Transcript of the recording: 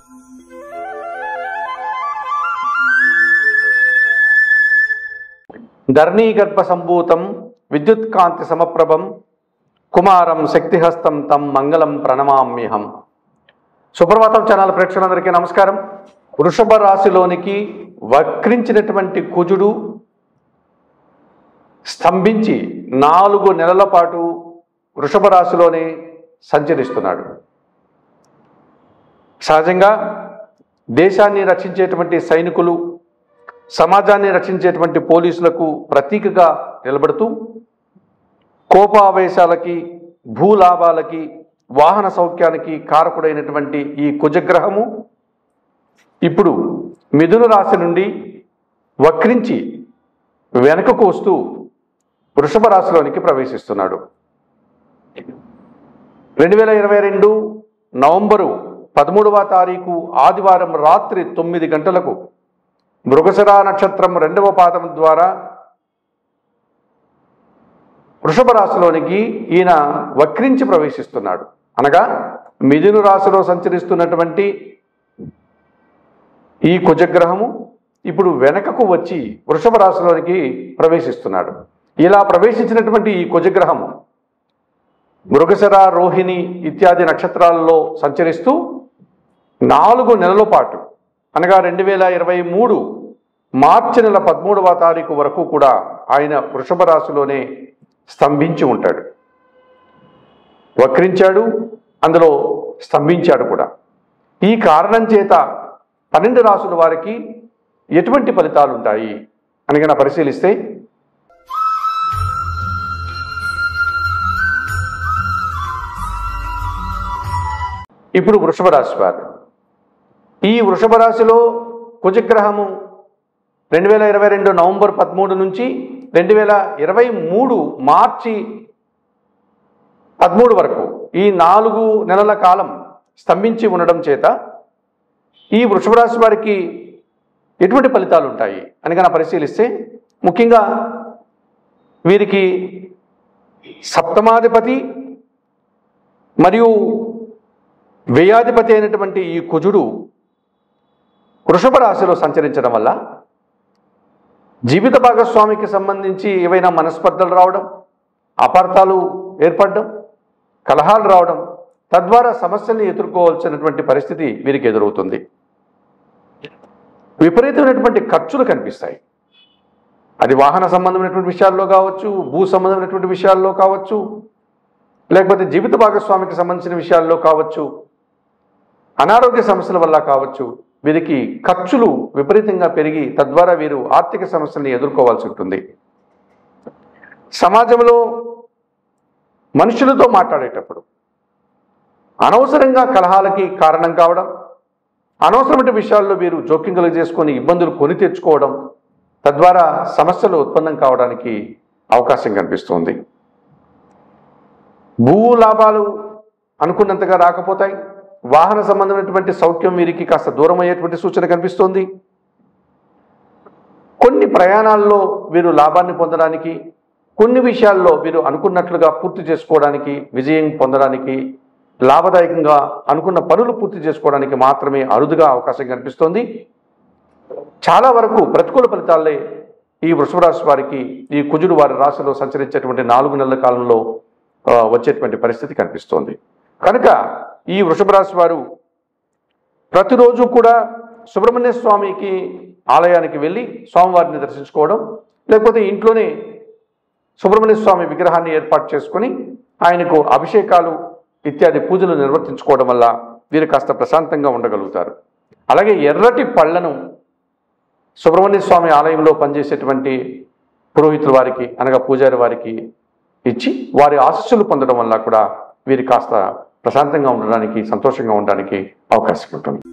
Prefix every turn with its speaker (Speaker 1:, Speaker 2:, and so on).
Speaker 1: ధర్ణీగర్భ సంభూతం విద్యుత్ కాంతి సమప్రభం కుమారం శక్తిహస్తం తం మంగళం ప్రణమామ్యహం సుప్రభాతం ఛానల్ ప్రేక్షకులందరికీ నమస్కారం వృషభ రాశిలోనికి వక్రించినటువంటి కుజుడు స్తంభించి నాలుగు నెలల పాటు వృషభ రాశిలోనే సంచరిస్తున్నాడు సహజంగా దేశాన్ని రక్షించేటువంటి సైనికులు సమాజాన్ని రక్షించేటువంటి పోలీసులకు ప్రతీకగా నిలబడుతూ కోపావేశాలకి భూలాభాలకి వాహన సౌఖ్యానికి కారకుడైనటువంటి ఈ కుజగ్రహము ఇప్పుడు మిథున రాశి నుండి వక్రించి వెనకకు వస్తూ వృషభ రాశిలోనికి ప్రవేశిస్తున్నాడు రెండు వేల ఇరవై రెండు నవంబరు పదమూడవ తారీఖు ఆదివారం రాత్రి తొమ్మిది గంటలకు మృగశిర నక్షత్రం రెండవ పాదం ద్వారా వృషభ రాశిలోనికి ఈయన వక్రించి ప్రవేశిస్తున్నాడు అనగా మిథును రాశిలో సంచరిస్తున్నటువంటి ఈ కుజగ్రహము ఇప్పుడు వెనకకు వచ్చి వృషభ రాశిలోనికి ప్రవేశిస్తున్నాడు ఇలా ప్రవేశించినటువంటి ఈ కుజగ్రహము మృగశిర రోహిణి ఇత్యాది నక్షత్రాలలో సంచరిస్తూ నాలుగు నెలల పాటు అనగా రెండు వేల ఇరవై మూడు మార్చి నెల పదమూడవ తారీఖు వరకు కూడా ఆయన వృషభ రాశిలోనే స్తంభించి ఉంటాడు వక్రించాడు అందులో స్తంభించాడు కూడా ఈ కారణం చేత పన్నెండు రాసుల వారికి ఎటువంటి ఫలితాలు ఉంటాయి అని కనుక పరిశీలిస్తే ఇప్పుడు వృషభ రాశి వారు ఈ వృషభ రాశిలో కుజగ్రహము రెండు వేల ఇరవై రెండు నవంబర్ పదమూడు నుంచి రెండు వేల ఇరవై మూడు మార్చి పదమూడు వరకు ఈ నాలుగు నెలల కాలం స్తంభించి ఉండడం చేత ఈ వృషభ రాశి వారికి ఎటువంటి ఫలితాలు ఉంటాయి అని కనుక పరిశీలిస్తే ముఖ్యంగా వీరికి సప్తమాధిపతి మరియు వ్యయాధిపతి అయినటువంటి ఈ కుజుడు వృషభ రాశిలో సంచరించడం వల్ల జీవిత భాగస్వామికి సంబంధించి ఏవైనా మనస్పర్ధలు రావడం అపార్థాలు ఏర్పడడం కలహాలు రావడం తద్వారా సమస్యల్ని ఎదుర్కోవాల్సినటువంటి పరిస్థితి వీరికి ఎదురవుతుంది విపరీతమైనటువంటి ఖర్చులు కనిపిస్తాయి అది వాహన సంబంధమైనటువంటి విషయాల్లో కావచ్చు భూ సంబంధమైనటువంటి విషయాల్లో కావచ్చు లేకపోతే జీవిత భాగస్వామికి సంబంధించిన విషయాల్లో కావచ్చు అనారోగ్య సమస్యల వల్ల కావచ్చు వీరికి ఖర్చులు విపరీతంగా పెరిగి తద్వారా వీరు ఆర్థిక సమస్యల్ని ఎదుర్కోవాల్సి ఉంటుంది సమాజంలో మనుషులతో మాట్లాడేటప్పుడు అనవసరంగా కలహాలకి కారణం కావడం అనవసరమైన విషయాల్లో వీరు జోక్యం కలుగజేసుకొని ఇబ్బందులు కొని తెచ్చుకోవడం తద్వారా సమస్యలు ఉత్పన్నం కావడానికి అవకాశం కనిపిస్తుంది భూ లాభాలు అనుకున్నంతగా రాకపోతాయి వాహన సంబంధమైనటువంటి సౌఖ్యం వీరికి కాస్త దూరం అయ్యేటువంటి సూచన కనిపిస్తోంది కొన్ని ప్రయాణాల్లో వీరు లాభాన్ని పొందడానికి కొన్ని విషయాల్లో వీరు అనుకున్నట్లుగా పూర్తి చేసుకోవడానికి విజయం పొందడానికి లాభదాయకంగా అనుకున్న పనులు పూర్తి చేసుకోవడానికి మాత్రమే అరుదుగా అవకాశం కనిపిస్తోంది చాలా వరకు ప్రతికూల ఫలితాలే ఈ వృషభ రాశి వారికి ఈ కుజుడు వారి రాశిలో సంచరించేటువంటి నాలుగు నెలల కాలంలో ఆ, వచ్చేటువంటి పరిస్థితి కనిపిస్తోంది కనుక ఈ వృషభ రాశి వారు ప్రతిరోజు కూడా సుబ్రహ్మణ్య స్వామికి ఆలయానికి వెళ్ళి స్వామివారిని దర్శించుకోవడం లేకపోతే ఇంట్లోనే సుబ్రహ్మణ్య స్వామి విగ్రహాన్ని ఏర్పాటు చేసుకొని ఆయనకు అభిషేకాలు ఇత్యాది పూజలు నిర్వర్తించుకోవడం వల్ల వీరు కాస్త ప్రశాంతంగా ఉండగలుగుతారు అలాగే ఎర్రటి పళ్ళను సుబ్రహ్మణ్య స్వామి ఆలయంలో పనిచేసేటువంటి పురోహితుల వారికి అనగా పూజారి వారికి ఇచ్చి వారి ఆశస్సులు పొందడం వల్ల కూడా వీరు కాస్త ప్రశాంతంగా ఉండడానికి సంతోషంగా ఉండడానికి అవకాశం ఉంటుంది